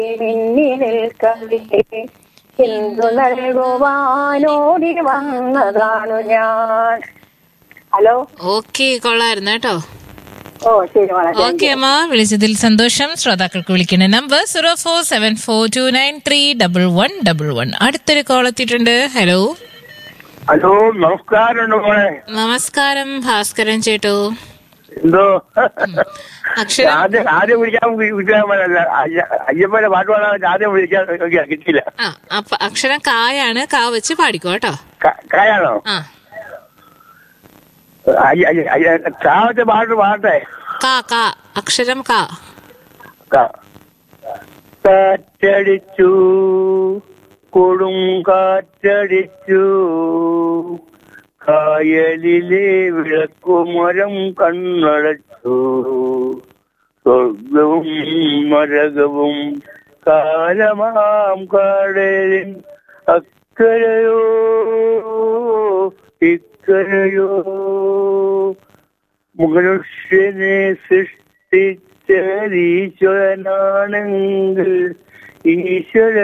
മിന്നിനിൽ കവി എന്തു നൽകുവാനോടി വന്നതാണു ഞാൻ ഹലോ ഓക്കെ കൊള്ളായിരുന്നു കേട്ടോ ഓ ശരി മോളെ ഓക്കെ അമ്മ വിളിച്ചതിൽ സന്തോഷം ശ്രോതാക്കൾക്ക് വിളിക്കുന്ന number zero four seven four two nine three double one double one അടുത്തൊരു കോൾ എത്തിയിട്ടുണ്ട് ഹലോ ഹലോ നമസ്കാരം മോളെ നമസ്കാരം ഭാസ്കരൻ ചേട്ടോ എന്തോ അക്ഷരം ആദ്യം ആദ്യം വിളിക്കാൻ വിളിക്കാൻ പറ്റില്ല അയ്യപ്പന്റെ പാട്ട് പാടാൻ ആദ്യം വിളിക്കാൻ നോക്കിയാ കിട്ടിയില്ല ആ അപ്പൊ അക്ഷരം കായാണ് കാ വെച്ച് പാടിക്കോ കേട്ടോ ക- കായാണോ ആ അയ്യ- അയ്യ- അയ്യ- കാവത്തെ പാട്ട് പാട്ടെ കാ കാ അക്ഷരം കാ ക- കാറ്റടിച്ചു കൊടും കാറ്റടിച്ചു കായലിലെ വിളക്കുമരം കണ്ണടച്ചു സ്വർഗവും മരകവും കാലമാം കാടലിൻ അക്കരയോ ഇക്കരയോ മനുഷ്യനെ സൃഷ്ടിച്ച ഈശ്വരനാണെങ്കിൽ ഈശ്വര